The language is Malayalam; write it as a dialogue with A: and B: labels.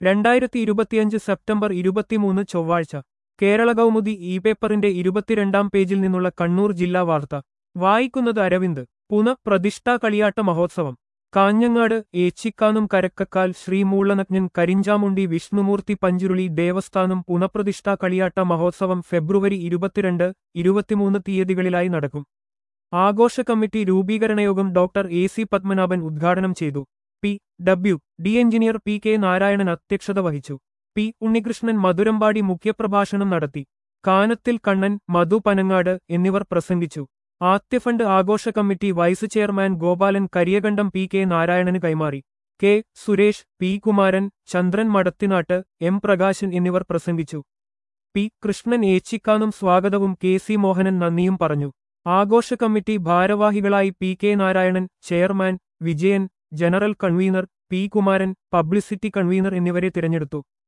A: രണ്ടായിരത്തി ഇരുപത്തിയഞ്ച് സെപ്റ്റംബർ ഇരുപത്തിമൂന്ന് ചൊവ്വാഴ്ച കേരള കൗമുദി ഇ പേപ്പറിന്റെ ഇരുപത്തിരണ്ടാം പേജിൽ നിന്നുള്ള കണ്ണൂർ ജില്ലാ വാർത്ത വായിക്കുന്നത് അരവിന്ദ് പുനഃപ്രതിഷ്ഠാ കളിയാട്ട മഹോത്സവം കാഞ്ഞങ്ങാട് ഏച്ചിക്കാനും കരക്കക്കാൽ ശ്രീമൂളനജ്ഞൻ കരിഞ്ചാമുണ്ടി വിഷ്ണുമൂർത്തി പഞ്ചുരുളി ദേവസ്ഥാനം പുനഃപ്രതിഷ്ഠാ കളിയാട്ട മഹോത്സവം ഫെബ്രുവരി ഇരുപത്തിരണ്ട് ഇരുപത്തിമൂന്ന് തീയതികളിലായി നടക്കും ആഘോഷ കമ്മിറ്റി രൂപീകരണയോഗം ഡോക്ടർ എ സി പത്മനാഭൻ ഉദ്ഘാടനം ചെയ്തു P W D engineer P K Narayanan അധ്യക്ഷത വഹിച്ചു പി ഉണ്ണികൃഷ്ണൻ മധുരമ്പാടി മുഖ്യപ്രഭാഷണം നടത്തി കാനത്തിൽ കണ്ണൻ മധു പനങ്ങാട് എന്നിവർ പ്രസംഗിച്ചു ആദ്യഫണ്ട് ആഘോഷ committee vice chairman Gopalan Kariyakandam P K നാരായണന് കൈമാറി K Suresh P Kumaran Chandran Madathinattu M Prakashan എന്നിവർ പ്രസംഗിച്ചു പി കൃഷ്ണൻ ഏച്ചിക്കാനും സ്വാഗതവും കെ സി മോഹനൻ നന്ദിയും പറഞ്ഞു ആഘോഷ കമ്മിറ്റി ഭാരവാഹികളായി P K Narayanan chairman Vijayan general convener P Kumaran publicity convener എന്നിവരെ തിരഞ്ഞെടുത്തു